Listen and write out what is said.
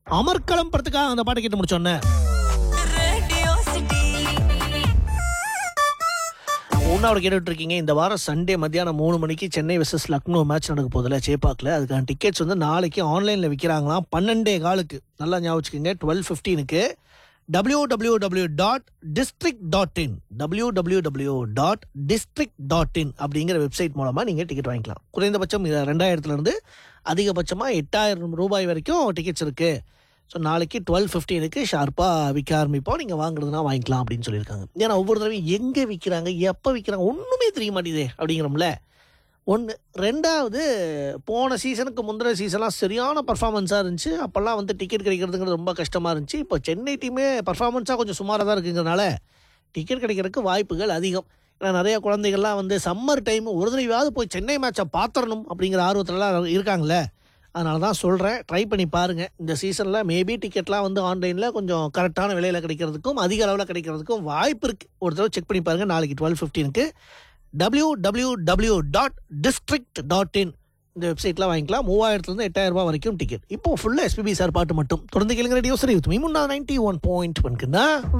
அமர்க்களம் படத்துக்காக அந்த பாட்டை கேட்டு முடிச்சோன்னே Radio City. ஒன்னாவது கேட்டுட்டு இருக்கீங்க இந்த வாரம் சண்டே மத்தியானம் மூணு மணிக்கு சென்னை வெர்சஸ் லக்னோ மேட்ச் நடக்க போதில்ல சேப்பாக்கில் அதுக்கான டிக்கெட்ஸ் வந்து நாளைக்கு ஆன்லைனில் விற்கிறாங்களாம் பன்னெண்டே காலுக்கு நல்லா ஞாபகம் வச்சுக்கோங்க டுவெல் ஃபிஃப்டீனுக்கு W W W dot district dot in W W W dot district dot in அப்படிங்கிற வெப்சைட் மூலமாக நீங்கள் டிக்கெட் வாங்கிக்கலாம் குறைந்தபட்சம் இது ரெண்டாயிரத்துலேருந்து அதிகபட்சமாக எட்டாயிரம் ரூபாய் வரைக்கும் டிக்கெட்ஸ் இருக்குது ஸோ நாளைக்கு டுவெல் ஃபிஃப்டீனுக்கு ஷார்ப்பாக விற்க ஆரம்பிப்போம் நீங்கள் வாங்குறதுனா வாங்கிக்கலாம் அப்படின்னு சொல்லியிருக்காங்க ஏன்னா ஒவ்வொரு தடவையும் எங்கே விற்கிறாங்க எப்போ விற்கிறாங்க ஒன்றுமே தெரிய மாட்டேதே அப்படிங்கிறோம்ல ஒன்று ரெண்டாவது போன சீசனுக்கு முந்தின சீசன்லாம் சரியான பர்ஃபார்மன்ஸாக இருந்துச்சு அப்போல்லாம் வந்து டிக்கெட் கிடைக்கிறதுங்கிறது ரொம்ப கஷ்டமாக இருந்துச்சு இப்போ சென்னை டீமே பர்ஃபார்மன்ஸாக கொஞ்சம் சுமாராக தான் இருக்குங்கிறனால டிக்கெட் கிடைக்கிறதுக்கு வாய்ப்புகள் அதிகம் ஏன்னா நிறைய குழந்தைகள்லாம் வந்து சம்மர் டைம் ஒரு தடவையாவது போய் சென்னை மேட்சை பார்த்துடணும் அப்படிங்கிற ஆர்வத்துலலாம் இருக்காங்களே அதனால தான் சொல்கிறேன் ட்ரை பண்ணி பாருங்கள் இந்த சீசனில் மேபி டிக்கெட்லாம் வந்து ஆன்லைனில் கொஞ்சம் கரெக்டான விலையில் கிடைக்கிறதுக்கும் அதிக அளவில் கிடைக்கிறதுக்கும் வாய்ப்பு இருக்குது ஒரு தடவை செக் பண்ணி பாருங்கள் நாளைக்கு டுவெல் ஃபிஃப்டீனுக்கு W W W dot district dot in இந்த வெப்சைட்டில் வாங்கிக்கலாம் மூவாயிரத்துலேருந்து எட்டாயிரம் ரூபாய் வரைக்கும் டிக்கெட் இப்போ ஃபுல்லாக எஸ்பிபி சார் பாட்டு மட்டும் தொடர்ந்து கேளுங்க ரேடியோ சரி with me Munna ninety one point ஒன்க்குன்னா